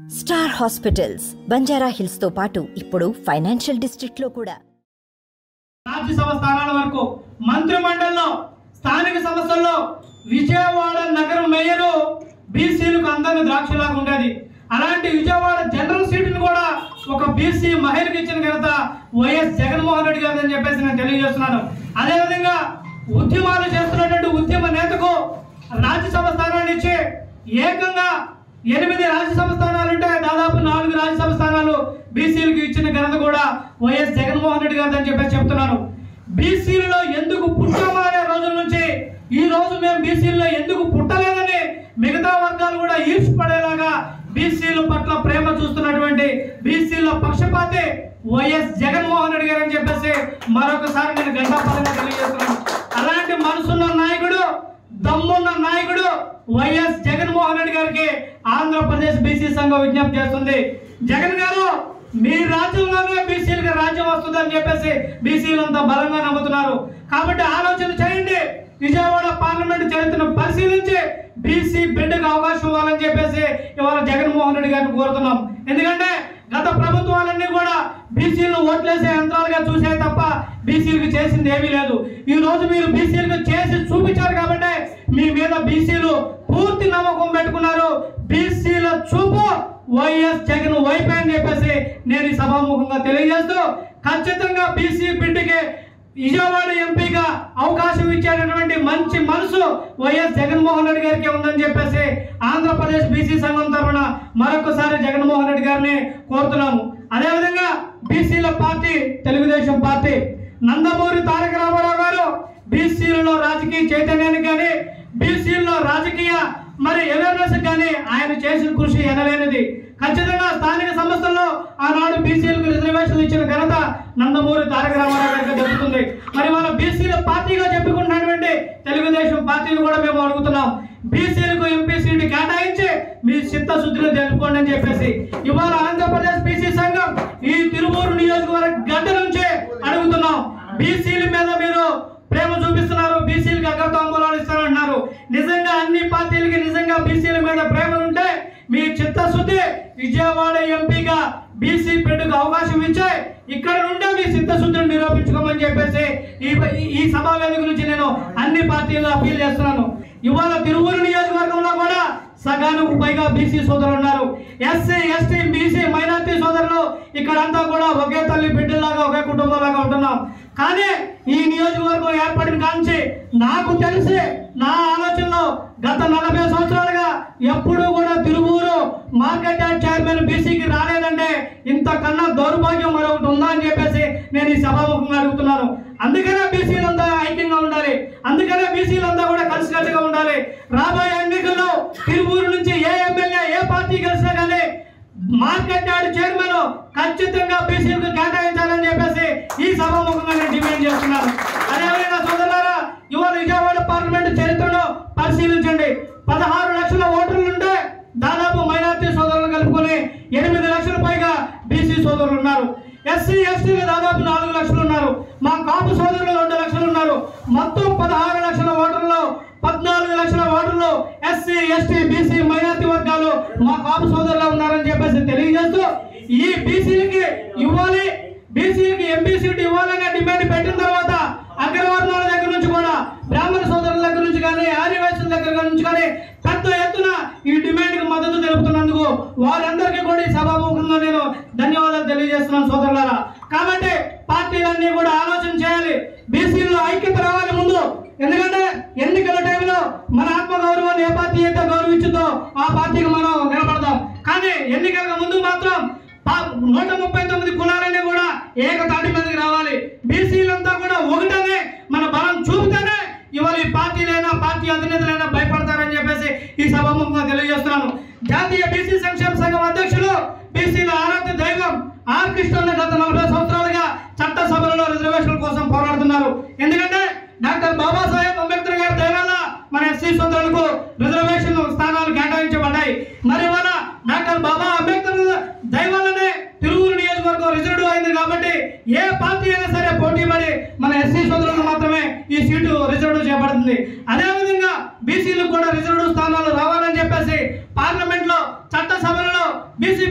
star hospitals Banjara hills తో పాటు ఇప్పుడు ఫైనాన్షియల్ డిస్ట్రిక్ట్ లో కూడా రాజ్యసభ స్థానాల వరకు మంత్రి మండలిలో స్థానిక సంస్థల్లో విజయవాడ నగర మేయరు బీసీలకు అందరిని ద్రాక్షలాగా ఉండేది అలాంటి విజయవాడ జనరల్ సీటును కూడా ఒక బీసీ మహిళకి ఇచ్చిన ఘనత వైఎస్ జగన్మోహన్ రెడ్డి గారు అని చెప్పేసి నేను తెలియజేస్తున్నాను అదేవిధంగా ఉద్యమాలు చేస్తున్నటువంటి ఉద్యమ నేతకు రాజ్యసభ స్థానాన్ని ఇచ్చి ఏకంగా ఎనిమిది రాజ్యసభ స్థానాలు ఉంటే దాదాపు నాలుగు రాజ్యసభ స్థానాలు బీసీలకు ఇచ్చిన ఘనత కూడా వైఎస్ జగన్మోహన్ రెడ్డి గారు అని చెప్పేసి చెప్తున్నాను బీసీలలో ఎందుకు పుట్టామా అనే రోజుల నుంచి ఈ రోజు మేము బీసీలలో ఎందుకు పుట్టలేదని మిగతా వర్గాలు కూడా ఈర్ష్పడేలాగా బీసీల పట్ల ప్రేమ చూస్తున్నటువంటి బీసీల పక్షపాతి వైఎస్ జగన్మోహన్ రెడ్డి గారు అని చెప్పేసి మరొకసారి నేను గంటాపరంగా తెలియజేస్తున్నాను అలాంటి మనసున్న నాయకుడు దమ్మున్న నాయకుడు వైఎస్ జగన్మోహన్ రెడ్డి గారికి ఆంధ్రప్రదేశ్ బీసీ సంఘం విజ్ఞప్తి చేస్తుంది జగన్ గారు మీ రాజ్యంలోనే బీసీలకు రాజ్యం వస్తుందని చెప్పేసి బీసీలంతా బలంగా నమ్ముతున్నారు కాబట్టి ఆలోచన చేయండి విజయవాడ పార్లమెంట్ చరిత్రను పరిశీలించి బీసీ బిడ్డకు అవకాశం ఇవ్వాలని చెప్పేసి ఇవాళ జగన్మోహన్ రెడ్డి గారిని కోరుతున్నాం ఎందుకంటే గత ప్రభుత్వాలన్నీ కూడా బీసీలను ఓట్లేసే యంత్రాలుగా చూసే తప్ప బీసీలకు చేసింది ఏమీ లేదు ఈ రోజు మీరు బీసీలకు చేసి చూపించారు కాబట్టి మీ మీద బీసీలు పూర్తి నమ్మకం పెట్టుకున్నారు బీసీల చూపు వైఎస్ జగన్ వైపే అని చెప్పేసి నేను ఈ సభాముఖంగా తెలియజేస్తూ ఖచ్చితంగా బీసీ బిడ్డకి విజయవాడ ఎంపీగా అవకాశం ఇచ్చేటటువంటి మంచి మనసు వైఎస్ జగన్మోహన్ రెడ్డి గారికి ఉందని చెప్పేసి ఆంధ్రప్రదేశ్ బీసీ సంఘం తరఫున మరొకసారి జగన్మోహన్ రెడ్డి గారిని కోరుతున్నాము అదేవిధంగా బీసీల పార్టీ తెలుగుదేశం పార్టీ నందమూరి తారక రామారావు గారు బీసీలలో రాజకీయ చైతన్యానికి కానీ బీసీలలో రాజకీయ మరి అవేర్నెస్ కానీ ఆయన చేసిన కృషి ఎనలేనిది ఖచ్చితంగా స్థానిక సంస్థల్లో ఆనాడు బీసీలకు రిజర్వేషన్లు ఇచ్చిన ఘనత నందమూరి తారక రామారావు గారికి దక్కుతుంది మరి మన బీసీల పార్టీగా చెప్పుకుంటున్నటువంటి తెలుగుదేశం పార్టీని కూడా మేము అడుగుతున్నాం బీసీలకు ఎంపీ సీటు కేటాయించి మీ చిత్తశుద్ధిని తెలుపుకోండి అని చెప్పేసి ఇవాళ ఆంధ్రప్రదేశ్ బీసీ సంఘం ఈ తిరువూరు నియోజకవర్గ గడ్డ నుంచే అడుగుతున్నాం బీసీల మీద మీరు ప్రేమ చూపిస్తున్నారు బీసీలకు అగ్రతాంబూలాలు ఇస్తారంటున్నారు నిజంగా అన్ని పార్టీలకి నిజంగా బీసీల మీద ప్రేమ ఉంటే మీ చిత్తశుద్ధి విజయవాడ ఎంపీగా బీసీ బిడ్డకు అవకాశం ఇచ్చే ఇక్కడ నుండే మీ చిత్తశుద్ధిని నిరూపించుకోమని చెప్పేసి ఈ ఈ సభా వేదిక నుంచి నేను అన్ని పార్టీల్లో అప్పీల్ చేస్తున్నాను ఇవాళ తిరువురు నియోజకవర్గంలో కూడా సగానికి పైగా బీసీ సోదరులు ఉన్నారు ఎస్సీ ఎస్టీ బీసీ మైనార్టీ సోదరులు ఇక్కడంతా కూడా ఒకే తల్లి బిడ్డలాగా ఒకే కుటుంబంలాగా ఉంటున్నాం కానీ ఈ నియోజకవర్గం ఏర్పడిన కాంచి నాకు తెలిసి నా ఆలోచనలో గత నలభై సంవత్సరాలుగా ఎప్పుడూ కూడా తిరువూరు మార్కెట్ యార్డ్ చైర్మన్ బీసీకి రాలేదంటే ఇంతకన్నా దౌర్భాగ్యం మరొకటి ఉందా అని చెప్పేసి నేను ఈ సభాముఖంగా అడుగుతున్నాను అందుకనే బీసీలంతా ఐక్యంగా ఉండాలి అందుకనే బీసీలంతా కూడా కలిసికట్టుగా ఉండాలి రాబోయే ఎన్నికల్లో తిరువూరు నుంచి ఏ ఎమ్మెల్యే ఏ పార్టీ గెలిచినా కానీ మార్కెట్ యార్డ్ చైర్మన్ ఖచ్చితంగా బీసీలకు కేటాయించాలని చెప్పేసి ఈ సభాముఖంగా నేను డిమాండ్ చేస్తున్నాను అదేవిధంగా సోదరులారా ఇవాళ విజయవాడ పార్లమెంట్ చరిత్రను పరిశీలించండి పదహారు లక్షల ఓటర్లు ఉంటే దాదాపు మైనార్టీ సోదరులను కలుపుకొని ఎనిమిది లక్షల పైగా బీసీ సోదరులు ఉన్నారు ఎస్సీ ఎస్టీలు దాదాపు నాలుగు లక్షలు ఉన్నారు మా కాపు సోదరులు రెండు లక్షలు ఉన్నారు మొత్తం పదహారు లక్షల ఓటర్లు పద్నాలుగు లక్షల ఓటర్లు ఎస్సీ ఎస్టీ బీసీ మైనార్టీ వర్గాలు మా కాపు సోదరులు ఉన్నారని చెప్పేసి తెలియజేస్తూ ఈ బీసీలకి ఇవ్వాలి బీసీలకి ఎంపీ సీట్ ఇవ్వాలనే డిమాండ్ పెట్టిన తర్వాత అగ్రవర్ణాల దగ్గర నుంచి కూడా బ్రాహ్మణ సోదరుల దగ్గర నుంచి కానీ ఆదివాసుల దగ్గర నుంచి కానీ పెద్ద ఎత్తున ఈ డిమాండ్కి మద్దతు తెలుపుతున్నందుకు వారందరికీ కూడా ఈ సభాముఖంగా నేను ధన్యవాదాలు తెలియజేస్తున్నాను సోదరులారా కాబట్టి పార్టీలన్నీ కూడా ఆలోచన చేయాలి బీసీల్లో ఐక్యత రావాలి ముందు ఎందుకంటే ఎన్నికల టైంలో మన ఆత్మ గౌరవాన్ని ఏ పార్టీ అయితే గౌరవించుతో ఆ పార్టీకి మనం నిలబడదాం కానీ ఎన్నికలకు ముందు మాత్రం పా- నూట ముప్పై తొమ్మిది కులాలన్నీ కూడా ఏకతాటి మీదకి రావాలి బీసీలంతా కూడా ఒకటనే మన బలం చూపితేనే ఇవాళ ఈ పార్టీలైనా పార్టీ అధినేతలైనా భయపడతారని చెప్పేసి ఈ సభాముఖంగా తెలియజేస్తున్నాను జాతీయ బీసీ సంక్షేమ సంఘం అధ్యక్షులు బీసీల ఆరాధ్య దైవం ఆర్ కృష్ణ గత నలభై సంవత్సరాలుగా చట్టసభలలో రిజర్వేషన్ల కోసం పోరాడుతున్నారు ఎందుకంటే డాక్టర్ బాబాసాహెబ్ అంబేద్కర్ గారి దయ వల్ల మన ఎస్సీ సోదరులకు రిజర్వేషన్ స్థానాలు కేటాయించబడ్డాయి మరి ఇవాళ డాక్టర్ బాబా అంబేద్కర్ దయ వల్లనే తిరువురు నియోజకవర్గం రిజర్వ్ అయింది కాబట్టి ఏ పార్టీ అయినా సరే పోటీ పడి మన ఎస్సీ సోదరులకు మాత్రమే ఈ సీటు రిజర్వ్ చేయబడుతుంది అదేవిధంగా బీసీలకు కూడా రిజర్వ్ స్థానాలు రావాలని చెప్పేసి పార్లమెంట్ లో చట్టసభలలో బీసీ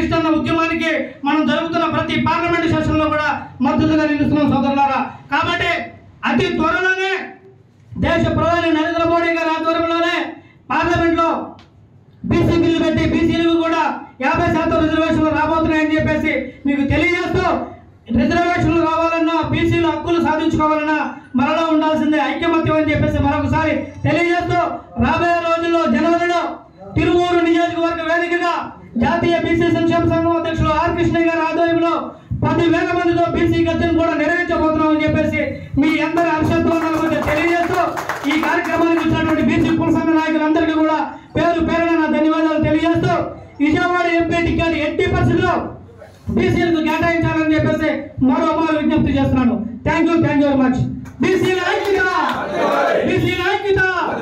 విస్తరణ ఉద్యమానికి మనం జరుగుతున్న ప్రతి పార్లమెంట్ సెషన్లో కూడా మద్దతుగా నిలుస్తున్నాం సోదరులారా కాబట్టి అతి త్వరలోనే దేశ ప్రధాని నరేంద్ర మోడీ గారి ఆధ్వర్యంలోనే పార్లమెంట్లో బీసీ బిల్లు పెట్టి బీసీలకు కూడా యాభై శాతం రిజర్వేషన్లు రాబోతున్నాయని చెప్పేసి మీకు తెలియజేస్తూ రిజర్వేషన్లు రావాలన్నా బీసీలు హక్కులు సాధించుకోవాలన్నా మరలా ఉండాల్సిందే ఐక్యమత్యం అని చెప్పేసి మరొకసారి తెలియజేస్తూ రాబోయే రోజుల్లో జనవరిలో తిరువూరు నియోజకవర్గ వేదికగా జాతీయ బీసీ సంక్షేమ సంఘం అధ్యక్షులు ఆర్ కృష్ణయ్య గారి ఆధ్వర్యంలో పదివేల మందితో బీసీ గద్దెను కూడా నెరవేర్చబోతున్నామని చెప్పేసి మీ అందరి హర్షధ్వానాల మధ్య తెలియజేస్తూ ఈ కార్యక్రమానికి వచ్చినటువంటి బీసీ కుల సంఘ నాయకులందరికీ కూడా పేరు పేరున నా ధన్యవాదాలు తెలియజేస్తూ విజయవాడ ఎంపీ టికెట్ ఎట్టి పరిస్థితుల్లో బీసీలకు కేటాయించాలని చెప్పేసి మరో మారు విజ్ఞప్తి చేస్తున్నాను thank you thank you very much బీసీల ఐక్యత బీసీల ఐక్యత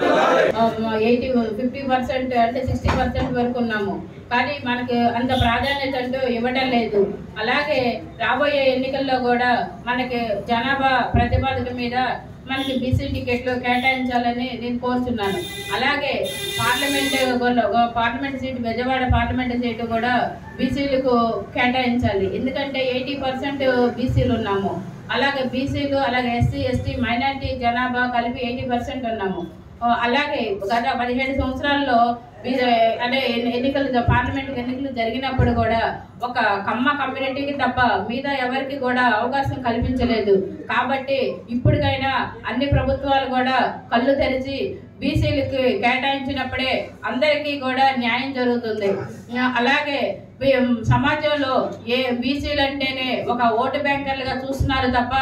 ఎయిటీ ఫిఫ్టీ పర్సెంట్ అంటే సిక్స్టీ పర్సెంట్ వరకు ఉన్నాము కానీ మనకి అంత ప్రాధాన్యత అంటూ ఇవ్వడం లేదు అలాగే రాబోయే ఎన్నికల్లో కూడా మనకి జనాభా ప్రతిపాదన మీద మనకి బీసీ టికెట్లు కేటాయించాలని నేను కోరుతున్నాను అలాగే పార్లమెంట్ గొల్ల- parliament seat Bezawada parliament seat కూడా బీసీలకు కేటాయించాలి ఎందుకంటే ఎయిటీ పర్సెంట్ బీసీలు ఉన్నాము అలాగే బీసీలు అలాగే ఎస్సీ ఎస్టీ మైనార్టీ జనాభా కలిపి ఎయిటీ పర్సెంట్ ఉన్నాము ఆ, అలాగే గత పదిహేడు సంవత్సరాల్లో మీరు అంటే ఎన్ని- ఎన్నికలు పార్లమెంట్ ఎన్నికలు జరిగినప్పుడు కూడా ఒక కమ్మ కమ్యూనిటీకి తప్ప మీద ఎవరికి కూడా అవకాశం కల్పించలేదు కాబట్టి ఇప్పటికైనా అన్ని ప్రభుత్వాలు కూడా కళ్ళు తెరిచి బీసీలకి కేటాయించినప్పుడే అందరికీ కూడా న్యాయం జరుగుతుంది ఆ, అలాగే బి- సమాజంలో ఏ బీసీలు అంటేనే ఒక ఓటు బ్యాంకర్లుగా చూస్తున్నారు తప్ప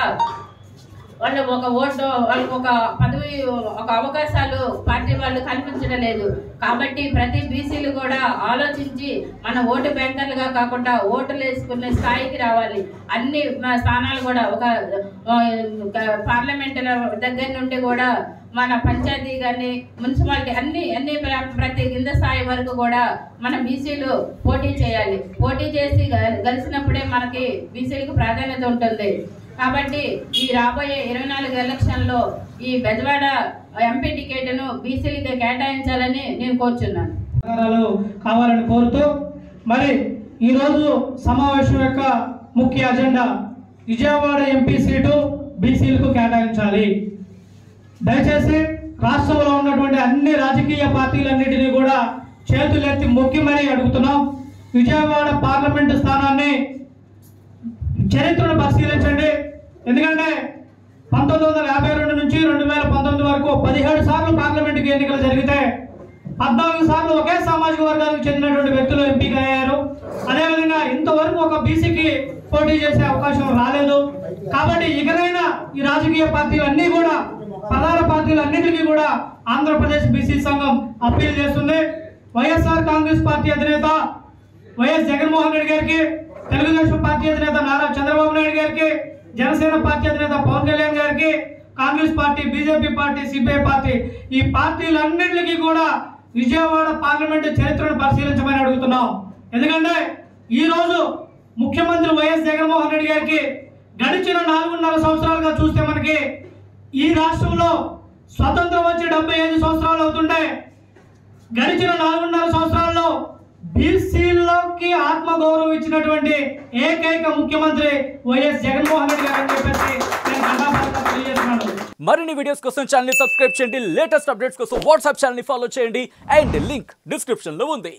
వాళ్ళు ఒక ఓటు వాళ్ళకి ఒక పదవి ఒక అవకాశాలు పార్టీ వాళ్ళు కల్పించడం లేదు కాబట్టి ప్రతి బీసీలు కూడా ఆలోచించి మన ఓటు బ్యాంకర్లుగా కాకుండా ఓటులు వేసుకునే స్థాయికి రావాలి అన్ని మ- స్థానాలు కూడా ఒక ఆ, ఒక పార్లమెంట్ దగ్గర నుండి కూడా మన పంచాయతీ కానీ మున్సిపాలిటీ అన్ని అన్ని ప్ర- ప్రతి కింద స్థాయి వరకు కూడా మన బీసీలు పోటీ చేయాలి పోటీ చేసి గ- గెలిచినప్పుడే మనకి బీసీలకు ప్రాధాన్యత ఉంటుంది కాబట్టి ఈ రాబోయే ఇరవై నాలుగు ఎలక్షన్లో ఈ బెజవాడ ఎంపీ టికెట్ను బీసీలకి కేటాయించాలని నేను కోరుచున్నాను సహకారాలు కావాలని కోరుతూ మరి ఈరోజు సమావేశం యొక్క ముఖ్య అజెండా విజయవాడ ఎంపీ సీటు బీసీలకు కేటాయించాలి దయచేసి రాష్ట్రంలో ఉన్నటువంటి అన్ని రాజకీయ పార్టీలన్నిటినీ కూడా చేతులెత్తి మొక్కి మరీ అడుగుతున్నాం విజయవాడ పార్లమెంటు స్థానాన్ని చరిత్రను పరిశీలించండి ఎందుకంటే పంతొమ్మిది వందల యాభై రెండు నుంచి రెండు వేల పంతొమ్మిది వరకు పదిహేడు సార్లు పార్లమెంటుకి ఎన్నికలు జరిగితే పద్నాలుగు సార్లు ఒకే సామాజిక వర్గానికి చెందినటువంటి వ్యక్తులు ఎంపిక అయ్యారు అదేవిధంగా ఇంతవరకు ఒక బీసీకి పోటీ చేసే అవకాశం రాలేదు కాబట్టి ఇకనైనా ఈ రాజకీయ పార్టీలు అన్నీ కూడా ప్రధాన పార్టీలు అన్నింటికీ కూడా ఆంధ్రప్రదేశ్ బీసీ సంఘం అప్పీల్ చేస్తుంది వైఎస్ఆర్ కాంగ్రెస్ పార్టీ అధినేత వైఎస్ జగన్మోహన్ రెడ్డి గారికి తెలుగుదేశం పార్టీ అధినేత నారా చంద్రబాబు నాయుడు గారికి జనసేన పార్టీ అధినేత పవన్ కళ్యాణ్ గారికి Congress party BJP party CPI party ఈ పార్టీలన్నింటికి కూడా విజయవాడ పార్లమెంటు చరిత్రను పరిశీలించమని అడుగుతున్నాం ఎందుకంటే ఈ రోజు ముఖ్యమంత్రి వైఎస్ జగన్మోహన్ రెడ్డి గారికి గడిచిన నాలుగున్నర సంవత్సరాలుగా చూస్తే మనకి ఈ రాష్ట్రంలో స్వతంత్రం వచ్చి డెబ్బై ఐదు సంవత్సరాలు అవుతుంటే గడిచిన నాలుగున్నర సంవత్సరాల్లో బీసీలోకి ఆత్మగౌరవం ఇచ్చినటువంటి ఏకైక ముఖ్యమంత్రి వైఎస్ జగన్మోహన్ రెడ్డి గారు అని చెప్పేసి నేను ఘంటాపథంగా తెలియజేస్తున్నాను మరిన్ని వీడియోస్ కోసం ఛానల్ సబ్స్క్రైబ్ చేయండి లేటెస్ట్ అప్డేట్స్ కోసం వాట్సాప్ ఛానల్ ఫాలో చేయండి అండ్ లింక్ డిస్క్రిప్షన్ లో ఉంది